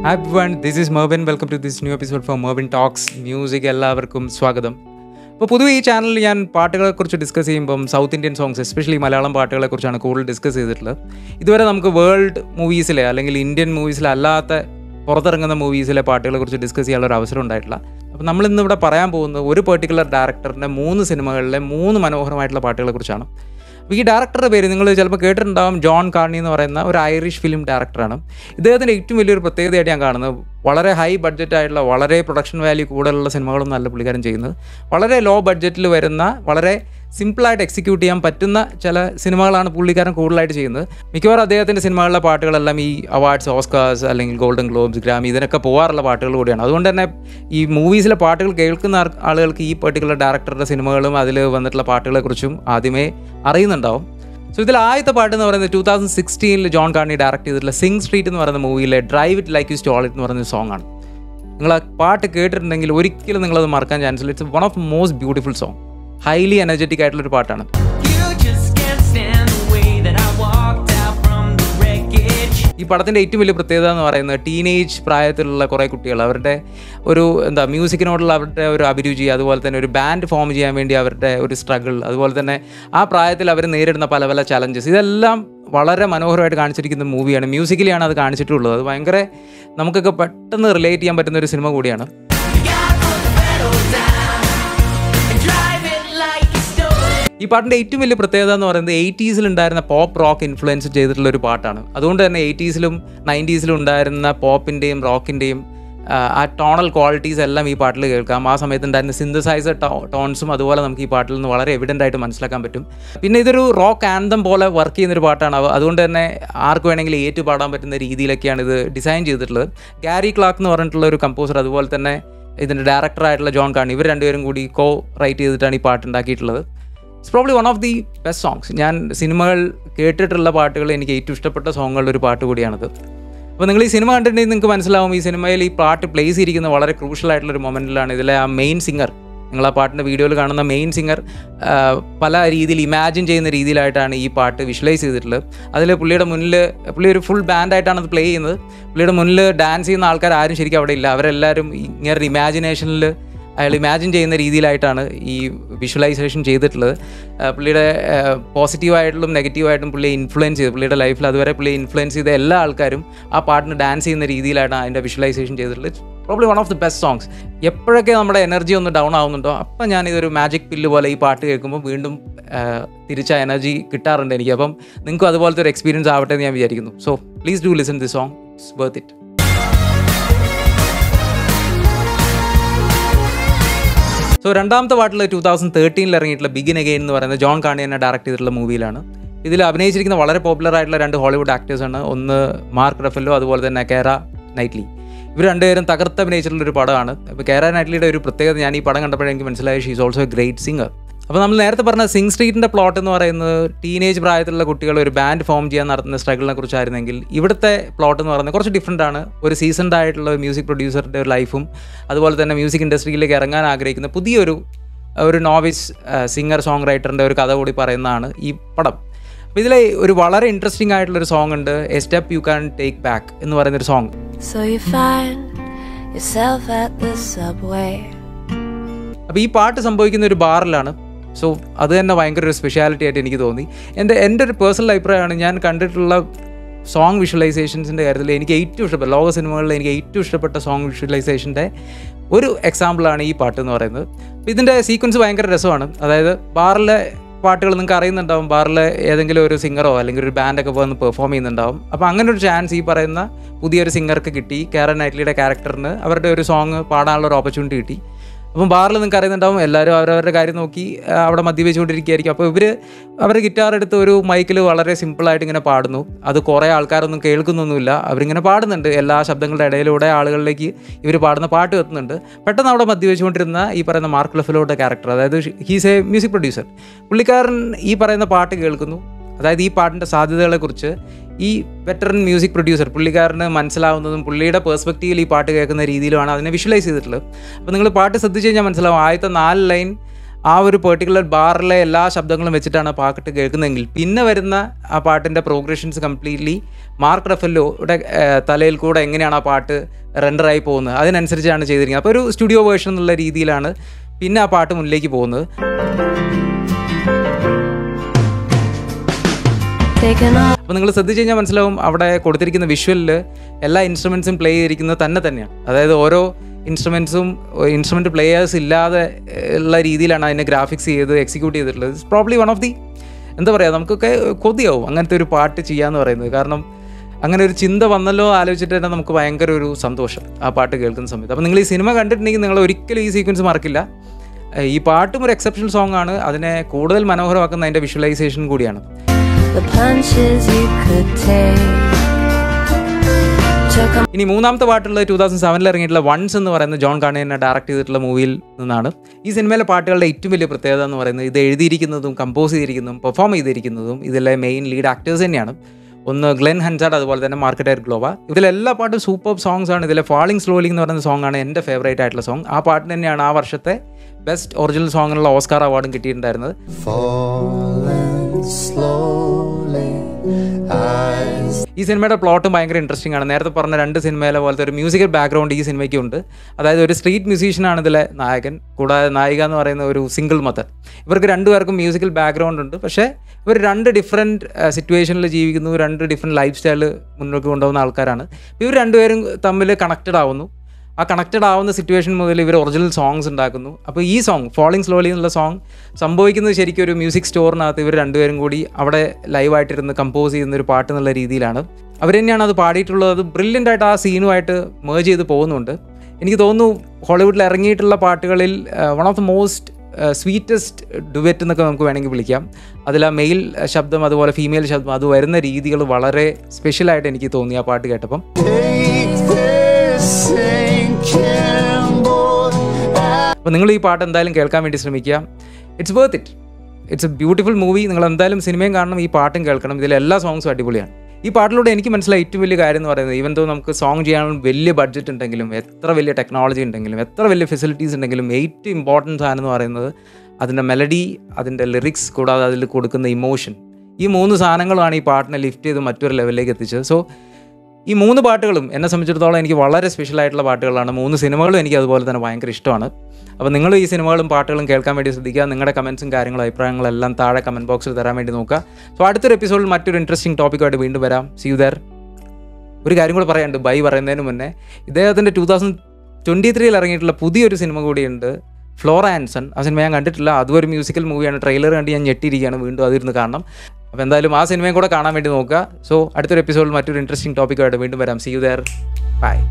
Happy one this is Mervin welcome to this new episode for Mervin talks music എല്ലാവർക്കും സ്വാഗതം അപ്പോൾ പൊതുവെ ഈ ചാനലിൽ ഞാൻ പാട്ടുകളെക്കുറിച്ച് ഡിസ്കസ് ചെയ്യുമ്പം South Indian songs especially Malayalam പാട്ടുകളെക്കുറിച്ചാണ് കൂടുതൽ ഡിസ്കസ് ചെയ്തിട്ടുള്ളത് ഇതുവരെ നമുക്ക് വേൾഡ് മൂവീസിലെ അല്ലെങ്കിൽ ഇന്ത്യൻ മൂവീസിലെ അല്ലാത്ത പുറത്തിറങ്ങുന്ന മൂവീസിലെ പാട്ടുകളെക്കുറിച്ച് ഡിസ്കസ് ചെയ്യാനുള്ള ഒരു അവസരം ഉണ്ടായിട്ടില്ല അപ്പോൾ നമ്മൾ ഇന്ന് ഇവിടെ പറയാൻ പോകുന്നത് ഒരു പെർട്ടിക്കുലർ ഡയറക്ടറിൻ്റെ മൂന്ന് സിനിമകളിലെ മൂന്ന് മനോഹരമായിട്ടുള്ള പാട്ടുകളെക്കുറിച്ചാണ് അപ്പോൾ ഈ ഡയറക്ടറുടെ പേര് നിങ്ങൾ ചിലപ്പോൾ കേട്ടിട്ടുണ്ടാവും ജോൺ കാർണി എന്ന് പറയുന്ന ഒരു ഐറിഷ് ഫിലിം ഡയറക്ടറാണ് ഇദ്ദേഹത്തിൻ്റെ ഏറ്റവും വലിയൊരു പ്രത്യേകതയായിട്ട് ഞാൻ കാണുന്നത് വളരെ ഹൈ ബഡ്ജറ്റ് ആയിട്ടുള്ള വളരെ പ്രൊഡക്ഷൻ വാല്യൂ കൂടുതലുള്ള സിനിമകളും നല്ല പുള്ളിക്കാരൻ ചെയ്യുന്നത് വളരെ ലോ ബഡ്ജറ്റിൽ വരുന്ന വളരെ സിമ്പിളായിട്ട് എക്സിക്യൂട്ട് ചെയ്യാൻ പറ്റുന്ന ചില സിനിമകളാണ് പുള്ളിക്കാരൻ കൂടുതലായിട്ട് ചെയ്യുന്നത് മിക്കവാറും അദ്ദേഹത്തിൻ്റെ സിനിമകളിലെ പാട്ടുകളെല്ലാം ഈ അവാർഡ്സ് ഓസ്കാർസ് അല്ലെങ്കിൽ ഗോൾഡൻ ഗ്ലോബ്സ് ഗ്രാമി ഇതിനൊക്കെ പോകാറുള്ള പാട്ടുകൾ കൂടിയാണ് അതുകൊണ്ട് തന്നെ ഈ മൂവീസിലെ പാട്ടുകൾ കേൾക്കുന്ന ആൾ- ആളുകൾക്ക് ഈ പെർട്ടിക്കുലർ ഡയറക്ടറുടെ സിനിമകളും അതിൽ വന്നിട്ടുള്ള പാട്ടുകളെക്കുറിച്ചും ആദ്യമേ അറിയുന്നുണ്ടാവും സോ ഇതിൽ ആദ്യത്തെ പാട്ട് എന്ന് പറയുന്നത് ടൂ തൗസൻഡ് സിക്സ്റ്റീനിൽ ജോൺ കാർണി ഡയറക്ട് ചെയ്തിട്ടുള്ള സിംഗ് സ്ട്രീറ്റ് എന്ന് പറയുന്ന മൂവിയിലെ drive it like you stole it എന്ന് പറയുന്ന സോങ് ആണ് നിങ്ങൾ ആ പാട്ട് കേട്ടിട്ടുണ്ടെങ്കിൽ ഒരിക്കലും നിങ്ങളത് മറക്കാൻ ചാൻസ് ഇല്ല it's one of most beautiful song highly energetic ആയിട്ടുള്ള ഒരു പാട്ടാണ് You just can't stand the way that I walked out from the wreckage. ഈ പടത്തിൻ്റെ ഏറ്റവും വലിയ പ്രത്യേകത എന്ന് പറയുന്നത് ടീനേജ് പ്രായത്തിലുള്ള കുറേ കുട്ടികൾ അവരുടെ ഒരു എന്താ മ്യൂസിക്കിനോടുള്ള അവരുടെ ഒരു അഭിരുചി അതുപോലെ തന്നെ ഒരു ബാൻഡ് ഫോം ചെയ്യാൻ വേണ്ടി അവരുടെ ഒരു സ്ട്രഗിൾ അതുപോലെ തന്നെ ആ പ്രായത്തിൽ അവർ നേരിടുന്ന പല പല ചലഞ്ചസ് ഇതെല്ലാം വളരെ മനോഹരമായിട്ട് കാണിച്ചിരിക്കുന്ന മൂവിയാണ് മ്യൂസിക്കലിയാണ് അത് കാണിച്ചിട്ടുള്ളത് അത് ഭയങ്കര നമുക്കൊക്കെ പെട്ടെന്ന് റിലേറ്റ് ചെയ്യാൻ പറ്റുന്ന ഒരു സിനിമ കൂടിയാണ് You gotta put the pedal down and drive it like you stole it. ഈ പാട്ടിൻ്റെ ഏറ്റവും വലിയ പ്രത്യേകത എന്ന് പറയുന്നത് എയ്റ്റീസിൽ ഉണ്ടായിരുന്ന പോപ്പ് റോക്ക് ഇൻഫ്ലുവൻസ് ചെയ്തിട്ടുള്ള ഒരു പാട്ടാണ് അതുകൊണ്ട് തന്നെ എയ്റ്റീസിലും നയൻറ്റീസിലും ഉണ്ടായിരുന്ന പോപ്പിൻ്റെയും റോക്കിൻ്റെയും ആ ടോണൽ ക്വാളിറ്റീസ് എല്ലാം ഈ പാട്ടിൽ കേൾക്കാം ആ സമയത്ത് ഉണ്ടായിരുന്ന സിന്തസൈസർ ടോൺസും അതുപോലെ നമുക്ക് ഈ പാട്ടിൽ നിന്ന് വളരെ എവിഡൻ്റ് ആയിട്ട് മനസ്സിലാക്കാൻ പറ്റും പിന്നെ ഇതൊരു റോക്ക് ആന്തം പോലെ വർക്ക് ചെയ്യുന്നൊരു പാട്ടാണ് അവ- അതുകൊണ്ട് തന്നെ ആർക്ക് വേണമെങ്കിലും ഏറ്റു പാടാൻ പറ്റുന്ന രീതിയിലൊക്കെയാണ് ഇത് ഡിസൈൻ ചെയ്തിട്ടുള്ളത് ഗാരി ക്ലാർക്ക് എന്ന് പറഞ്ഞിട്ടുള്ള ഒരു കമ്പോസർ അതുപോലെ തന്നെ ഇതിൻ്റെ ഡയറക്ടറായിട്ടുള്ള ജോൺ കാണി ഇവർ രണ്ടുപേരും കൂടി കോ റൈറ്റ് ചെയ്തിട്ടാണ് ഈ പാട്ട് ഉണ്ടാക്കിയിട്ടുള്ളത് it's probably one of the best songs ഞാൻ സിനിമകൾ കേട്ടിട്ടുള്ള പാട്ടുകൾ എനിക്ക് ഏറ്റവും ഇഷ്ടപ്പെട്ട സോങ്ങുകളുടെ ഒരു പാട്ട് കൂടിയാണത് അപ്പോൾ നിങ്ങൾ ഈ സിനിമ കണ്ടിട്ടുണ്ടെങ്കിൽ നിങ്ങൾക്ക് മനസ്സിലാവും ഈ സിനിമയിൽ ഈ പാട്ട് പ്ലേസ് ചെയ്തിരിക്കുന്ന വളരെ ക്രൂഷ്യൽ ആയിട്ടുള്ള ഒരു മൊമെൻറ്റിലാണ് ഇതിലെ ആ മെയിൻ സിംഗർ നിങ്ങൾ ആ പാട്ടിൻ്റെ വീഡിയോയിൽ കാണുന്ന മെയിൻ സിംഗർ പല രീതിയിൽ ഇമാജിൻ ചെയ്യുന്ന രീതിയിലായിട്ടാണ് ഈ പാട്ട് വിഷ്വലൈസ് ചെയ്തിട്ടുള്ളത് അതിൽ പുള്ളിയുടെ മുന്നിൽ പുള്ളി ഒരു ഫുൾ ബാൻഡായിട്ടാണ് അത് പ്ലേ ചെയ്യുന്നത് പുള്ളിയുടെ മുന്നിൽ ഡാൻസ് ചെയ്യുന്ന ആൾക്കാർ ആരും ശരിക്കും അവിടെ ഇല്ല അവരെല്ലാവരും ഇങ്ങനെ ഒരു ഇമാജിനേഷനിൽ അയാൾ ഇമാജിൻ ചെയ്യുന്ന രീതിയിലായിട്ടാണ് ഈ വിഷ്വലൈസേഷൻ ചെയ്തിട്ടുള്ളത് ആ, പുള്ളിയുടെ പോസിറ്റീവായിട്ടും നെഗറ്റീവായിട്ടും പുള്ളിയെ ഇൻഫ്ലുവൻസ് ചെയ്ത് പുള്ളിയുടെ ലൈഫിൽ അതുവരെ പുള്ളിയെ ഇൻഫ്ലുവൻസ് ചെയ്ത എല്ലാ ആൾക്കാരും ആ പാട്ടിന് ഡാൻസ് ചെയ്യുന്ന രീതിയിലാണ് അതിൻ്റെ വിഷ്വലൈസേഷൻ ചെയ്തിട്ടുള്ളത് probably one of the best songs എപ്പോഴൊക്കെ നമ്മുടെ എനർജി ഒന്ന് ഡൗൺ ആവുന്നുണ്ടോ അപ്പം ഞാൻ ഇതൊരു മാജിക് പില്ല് പോലെ ഈ പാട്ട് കേൾക്കുമ്പോൾ വീണ്ടും ആ, തിരിച്ച എനർജി കിട്ടാറുണ്ട് എനിക്ക് അപ്പം നിങ്ങൾക്കും അതുപോലത്തെ ഒരു എക്സ്പീരിയൻസ് ആവട്ടെ എന്ന് ഞാൻ വിചാരിക്കുന്നു so please do listen the song it's worth it so രണ്ടാമത്തെ പാട്ടിൽ ടൂ തൗസൻഡ് തേർട്ടീനിൽ ഇറങ്ങിയിട്ടുള്ള ബിഗിൻ അഗെയിൻ എന്ന് പറയുന്ന ജോൺ കാണി തന്നെ ഡയറക്ട് ചെയ്തിട്ടുള്ള മൂവിയിലാണ് ഇതിൽ അഭിനയിച്ചിരിക്കുന്ന വളരെ പോപ്പുലർ ആയിട്ടുള്ള രണ്ട് ഹോളിവുഡ് ആക്ടേഴ്സാണ് ഒന്ന് മാർക്ക് റഫല്ലോ അതുപോലെ തന്നെ കേര നൈറ്റ്ലി ഇവർ രണ്ടുപേരും തകർത്ത് അഭിനയിച്ചിട്ടുള്ള ഒരു പടമാണ് അപ്പോൾ കേര നൈറ്റ്ലിയുടെ ഒരു പ്രത്യേകത ഞാൻ ഈ പടം കണ്ടപ്പോഴേ എനിക്ക് മനസ്സിലായി she's also a great singer അപ്പോൾ നമ്മൾ നേരത്തെ പറഞ്ഞ സിംഗ് സ്ട്രീറ്റിൻ്റെ പ്ലോട്ട് എന്ന് പറയുന്നത് ടീനേജ് പ്രായത്തിലുള്ള കുട്ടികൾ ഒരു ബാൻഡ് ഫോം ചെയ്യാൻ നടത്തുന്ന സ്ട്രഗിളിനെ കുറിച്ചായിരുന്നെങ്കിൽ ഇവിടുത്തെ പ്ലോട്ട് എന്ന് പറയുന്നത് കുറച്ച് ഡിഫറെൻ്റ് ആണ് ഒരു സീസൺഡ് ആയിട്ടുള്ള ഒരു മ്യൂസിക് പ്രൊഡ്യൂസറുടെ ഒരു ലൈഫും അതുപോലെ തന്നെ മ്യൂസിക് ഇൻഡസ്ട്രിയിലേക്ക് ഇറങ്ങാൻ ആഗ്രഹിക്കുന്ന പുതിയൊരു ഒരു നോവിസ് സിംഗർ സോങ് റൈറ്ററിൻ്റെ ഒരു കഥ കൂടി പറയുന്നതാണ് ഈ പടം അപ്പോൾ ഇതിലെ ഒരു വളരെ ഇൻട്രസ്റ്റിംഗ് ആയിട്ടുള്ള ഒരു സോങ് ഉണ്ട് a step you can take back എന്ന് പറയുന്നൊരു song So you find yourself at the subway. അപ്പോൾ ഈ പാട്ട് സംഭവിക്കുന്ന ഒരു ബാറിലാണ് സോ അത് തന്നെ ഭയങ്കര ഒരു സ്പെഷ്യാലിറ്റി ആയിട്ട് എനിക്ക് തോന്നി എൻ്റെ എൻ്റെ ഒരു പേഴ്സണൽ അഭിപ്രായമാണ് ഞാൻ കണ്ടിട്ടുള്ള സോങ് വിഷ്വലൈസേഷൻസിൻ്റെ കാര്യത്തിൽ എനിക്ക് ഏറ്റവും ഇഷ്ടപ്പെട്ട ലോക സിനിമകളിൽ എനിക്ക് ഏറ്റവും ഇഷ്ടപ്പെട്ട സോങ് വിഷ്വലൈസേഷൻ്റെ ഒരു എക്സാമ്പിളാണ് ഈ പാട്ട് എന്ന് പറയുന്നത് അപ്പോൾ ഇതിൻ്റെ സീക്വൻസ് ഭയങ്കര രസമാണ് അതായത് ബാറിലെ പാട്ടുകൾ നിങ്ങൾക്ക് അറിയുന്നുണ്ടാവും ബാറിൽ ഏതെങ്കിലും ഒരു സിംഗറോ അല്ലെങ്കിൽ ഒരു ബാൻഡൊക്കെ വന്ന് പെർഫോം ചെയ്യുന്നുണ്ടാവും അപ്പോൾ അങ്ങനെ ഒരു ചാൻസ് ഈ പറയുന്ന പുതിയൊരു സിംഗർക്ക് കിട്ടി കാരൻ നൈറ്റ്ലിയുടെ ക്യാരക്ടറിന് അവരുടെ ഒരു സോങ് പാടാനുള്ള ഒരു ഓപ്പർച്യൂണിറ്റി കിട്ടി അപ്പം ബാറിൽ നിങ്ങൾക്ക് അറിയുന്നുണ്ടാവും എല്ലാവരും അവരവരുടെ കാര്യം നോക്കി ആ, അവിടെ മദ്യപിച്ചുകൊണ്ടിരിക്കുകയായിരിക്കും അപ്പോൾ ഇവർ അവരുടെ ഗിറ്റാർ എടുത്ത് ഒരു മൈക്കിൽ വളരെ സിമ്പിളായിട്ട് ഇങ്ങനെ പാടുന്നു അത് കുറേ ആൾക്കാരൊന്നും കേൾക്കുന്നൊന്നുമില്ല അവരിങ്ങനെ പാടുന്നുണ്ട് എല്ലാ ശബ്ദങ്ങളുടെ ഇടയിലൂടെ ആളുകളിലേക്ക് ഇവർ പാടുന്ന പാട്ട് എത്തുന്നുണ്ട് പെട്ടെന്ന് അവിടെ മദ്യപിച്ചുകൊണ്ടിരുന്ന ഈ പറയുന്ന മാർക്ക് ലഫലോയുടെ ക്യാരക്ടർ അതായത് ഹീസ് എ മ്യൂസിക് പ്രൊഡ്യൂസർ പുള്ളിക്കാരൻ ഈ പറയുന്ന പാട്ട് കേൾക്കുന്നു അതായത് ഈ പാട്ടിൻ്റെ സാധ്യതകളെക്കുറിച്ച് ഈ വെറ്ററൻ മ്യൂസിക് പ്രൊഡ്യൂസർ പുള്ളിക്കാരന് മനസ്സിലാവുന്നതും പുള്ളിയുടെ പേഴ്സ്പെക്റ്റീവിൽ ഈ പാട്ട് കേൾക്കുന്ന രീതിയിലുമാണ് അതിനെ വിഷ്വലൈസ് ചെയ്തിട്ടുള്ളത് അപ്പോൾ നിങ്ങൾ പാട്ട് ശ്രദ്ധിച്ച് കഴിഞ്ഞാൽ മനസ്സിലാവും ആദ്യത്തെ നാല് ലൈൻ ആ ഒരു പെർട്ടിക്കുലർ ബാറിലെ എല്ലാ ശബ്ദങ്ങളും വെച്ചിട്ടാണ് ആ പാട്ട് കേൾക്കുന്നതെങ്കിൽ പിന്നെ വരുന്ന ആ പാട്ടിൻ്റെ പ്രോഗ്രഷൻസ് കംപ്ലീറ്റ്ലി മാർക്ക് റഫല്ലോയുടെ തലയിൽ കൂടെ എങ്ങനെയാണ് ആ പാട്ട് റെൻഡറായി പോകുന്നത് അതിനനുസരിച്ചാണ് ചെയ്തിരിക്കുന്നത് അപ്പോൾ ഒരു സ്റ്റുഡിയോ വേർഷൻ എന്നുള്ള രീതിയിലാണ് പിന്നെ ആ പാട്ട് മുന്നിലേക്ക് പോകുന്നത് Taken off. അപ്പോൾ നിങ്ങൾ ശ്രദ്ധിച്ച് കഴിഞ്ഞാൽ മനസ്സിലാവും അവിടെ കൊടുത്തിരിക്കുന്ന വിഷ്വലിൽ എല്ലാ ഇൻസ്ട്രുമെൻസും പ്ലേ ചെയ്തിരിക്കുന്നത് തന്നെ തന്നെയാണ് അതായത് ഓരോ ഇൻസ്ട്രുമെൻസും ഇൻസ്ട്രുമെൻറ്റ് പ്ലേയേഴ്സ് ഇല്ലാതെ ഏഹ്, ഉള്ള രീതിയിലാണ് അതിനെ ഗ്രാഫിക്സ് ചെയ്ത് എക്സിക്യൂട്ട് ചെയ്തിട്ടുള്ളത് it's probably one of the എന്താ പറയുക നമുക്കൊക്കെ കൊതിയാവും അങ്ങനത്തെ ഒരു പാട്ട് ചെയ്യാന്ന് പറയുന്നത് കാരണം അങ്ങനെ ഒരു ചിന്ത വന്നല്ലോ ആലോചിച്ചിട്ട് തന്നെ നമുക്ക് ഭയങ്കര ഒരു സന്തോഷം ആ പാട്ട് കേൾക്കുന്ന സമയത്ത് അപ്പോൾ നിങ്ങൾ ഈ സിനിമ കണ്ടിട്ടുണ്ടെങ്കിൽ നിങ്ങൾ ഒരിക്കലും ഈ സീക്വൻസ് മറക്കില്ല ഏഹ്, ഈ പാട്ടും ഒരു എക്സെപ്ഷണൽ സോങ് ആണ് അതിനെ കൂടുതൽ മനോഹരമാക്കുന്ന അതിൻ്റെ വിഷ്വലൈസേഷൻ കൂടിയാണ് The punches you could take. Took 'em ഇനി മൂന്നാമത്തെ പാട്ടുള്ളത് ടൂ തൗസൻഡ് സെവനിൽ ഇറങ്ങിയിട്ടുള്ള വൺസ് എന്ന് പറയുന്ന ജോൺ കാണിയനെ ഡയറക്ട് ചെയ്തിട്ടുള്ള മൂവിയിൽ നിന്നാണ് ഈ സിനിമയിലെ പാട്ടുകളുടെ ഏറ്റവും വലിയ പ്രത്യേകത എന്ന് പറയുന്നത് ഇത് എഴുതിയിരിക്കുന്നതും കമ്പോസ് ചെയ്തിരിക്കുന്നതും പെർഫോം ചെയ്തിരിക്കുന്നതും ഇതിലെ മെയിൻ ലീഡ് ആക്ടേഴ്സ് തന്നെയാണ് ഒന്ന് ഗ്ലെൻ ഹൻസാഡ് അതുപോലെ തന്നെ മാർക്കറ്റയർ ഗ്ലോവ ഇതിലെല്ലാ പാട്ടും സൂപ്പർ സോങ്സ് ആണ് ഇതിലെ ഫാളിംഗ് സ്ലോലി എന്ന് പറയുന്ന സോങ് ആണ് എൻ്റെ ഫേവറേറ്റ് ആയിട്ടുള്ള സോങ് ആ പാട്ട് തന്നെയാണ് ആ വർഷത്തെ ബെസ്റ്റ് ഒറിജിനൽ സോങ്ങിനുള്ള ഓസ്കാർ അവാർഡും കിട്ടിയിട്ടുണ്ടായിരുന്നത് Falling slowly, eyes ഈ സിനിമയുടെ പ്ലോട്ടും ഭയങ്കര ഇൻട്രസ്റ്റിംഗ് ആണ് നേരത്തെ പറഞ്ഞ രണ്ട് സിനിമയിലെ പോലത്തെ ഒരു മ്യൂസിക്കൽ ബാക്ക്ഗ്രൗണ്ട് ഈ സിനിമയ്ക്ക് ഉണ്ട് അതായത് ഒരു സ്ട്രീറ്റ് മ്യൂസീഷ്യനാണ് ഇതിലെ നായകൻ കൂടാതെ നായിക എന്ന് പറയുന്ന ഒരു സിംഗിൾ മദർ ഇവർക്ക് രണ്ടുപേർക്കും മ്യൂസിക്കൽ ബാക്ക്ഗ്രൗണ്ട് ഉണ്ട് പക്ഷേ ഇവർ രണ്ട് ഡിഫറെൻറ്റ് സിറ്റുവേഷനിൽ ജീവിക്കുന്നു രണ്ട് ഡിഫറെൻറ്റ് ലൈഫ് സ്റ്റൈൽ മുന്നോട്ട് കൊണ്ടുപോകുന്ന ആൾക്കാരാണ് ഇവർ രണ്ടുപേരും തമ്മിൽ കണക്റ്റഡ് ആവുന്നു ആ കണക്റ്റഡ് ആവുന്ന സിറ്റുവേഷൻ മുതൽ ഇവർ ഒറിജിനൽ സോങ്സ് ഉണ്ടാക്കുന്നു അപ്പോൾ ഈ സോങ് ഫോളിങ് സ്ലോലി എന്നുള്ള സോങ് സംഭവിക്കുന്നത് ശരിക്കും ഒരു മ്യൂസിക് സ്റ്റോറിനകത്ത് ഇവർ രണ്ടുപേരും കൂടി അവിടെ ലൈവായിട്ടിരുന്ന് കമ്പോസ് ചെയ്യുന്ന ഒരു പാട്ട് എന്നുള്ള രീതിയിലാണ് അവർ തന്നെയാണ് അത് പാടിയിട്ടുള്ളത് അത് ബ്രില്യൻ്റ് ആയിട്ട് ആ സീനുമായിട്ട് മേജ് ചെയ്ത് പോകുന്നുണ്ട് എനിക്ക് തോന്നുന്നു ഹോളിവുഡിൽ ഇറങ്ങിയിട്ടുള്ള പാട്ടുകളിൽ one of the most sweetest duet എന്നൊക്കെ നമുക്ക് വേണമെങ്കിൽ വിളിക്കാം അതിൽ ആ മെയിൽ ശബ്ദം അതുപോലെ ഫീമെയിൽ ശബ്ദം അത് വരുന്ന രീതികൾ വളരെ സ്പെഷ്യലായിട്ട് എനിക്ക് തോന്നി ആ പാട്ട് കേട്ടപ്പം take this sinking boat. അപ്പോൾ നിങ്ങൾ ഈ പാട്ട് എന്തായാലും കേൾക്കാൻ വേണ്ടി ശ്രമിക്കുക it's worth it it's a beautiful movie നിങ്ങൾ എന്തായാലും സിനിമയും കാണണം ഈ പാട്ടും കേൾക്കണം ഇതിലെ എല്ലാ സോങ്സും അടിപൊളിയാണ് ഈ പാട്ടിലൂടെ എനിക്ക് മനസ്സിലായ ഏറ്റവും വലിയ കാര്യം എന്ന് പറയുന്നത് ഈവൻ തോ നമുക്ക് സോങ് ചെയ്യാനുള്ള വലിയ ബഡ്ജറ്റ് ഉണ്ടെങ്കിലും എത്ര വലിയ ടെക്നോളജി ഉണ്ടെങ്കിലും എത്ര വലിയ ഫെസിലിറ്റീസ് ഉണ്ടെങ്കിലും ഏറ്റവും ഇമ്പോർട്ടൻറ്റ് സാധനം എന്ന് പറയുന്നത് അതിൻ്റെ മെലഡി അതിൻ്റെ ലിറിക്സ് കൂടാതെ അതിൽ കൊടുക്കുന്ന ഇമോഷൻ ഈ മൂന്ന് സാധനങ്ങളാണ് ഈ പാട്ടിനെ ലിഫ്റ്റ് ചെയ്ത് മറ്റൊരു ലെവലിലേക്ക് എത്തിച്ചത് സോ ഈ മൂന്ന് പാട്ടുകളും എന്നെ സംബന്ധിച്ചിടത്തോളം എനിക്ക് വളരെ സ്പെഷ്യൽ ആയിട്ടുള്ള പാട്ടുകളാണ് മൂന്ന് സിനിമകളും എനിക്ക് അതുപോലെ തന്നെ ഭയങ്കര ഇഷ്ടമാണ് അപ്പോൾ നിങ്ങൾ ഈ സിനിമകളും പാട്ടുകളും കേൾക്കാൻ വേണ്ടി ശ്രദ്ധിക്കുക നിങ്ങളുടെ കമൻസും കാര്യങ്ങളും അഭിപ്രായങ്ങളും എല്ലാം താഴെ കമൻറ്റ് ബോക്സിൽ തരാൻ വേണ്ടി നോക്കുക സോ അടുത്തൊരു എപ്പിസോഡിൽ മറ്റൊരു ഇൻട്രസ്റ്റിംഗ് ടോപ്പിക്കായിട്ട് വീണ്ടും വരാം സി യു ദർ ഒരു കാര്യം കൂടെ പറയാനുണ്ട് ബൈ പറയുന്നതിന് മുന്നേ ഇദ്ദേഹത്തിൻ്റെ ടൂ തൗസൻഡ് ട്വൻറ്റി ത്രീയിൽ ഇറങ്ങിയിട്ടുള്ള പുതിയൊരു സിനിമ കൂടിയുണ്ട് ഫ്ലോറ ആൻസൺ ആ സിനിമ ഞാൻ കണ്ടിട്ടില്ല അതും ഒരു മ്യൂസിക്കൽ മൂവിയാണ് ട്രെയിലർ കണ്ട് ഞാൻ ഞെട്ടിയിരിക്കുകയാണ് വീണ്ടും അതിരുന്ന് കാണണം അപ്പോൾ എന്തായാലും ആ സിനിമയും കൂടെ കാണാൻ വേണ്ടി നോക്കുക സോ അടുത്തൊരു എപ്പിസോഡിൽ മറ്റൊരു ഇൻട്രസ്റ്റിംഗ് ടോപ്പിക്കായിട്ട് വീണ്ടും വരാം സി യു ദർ ബൈ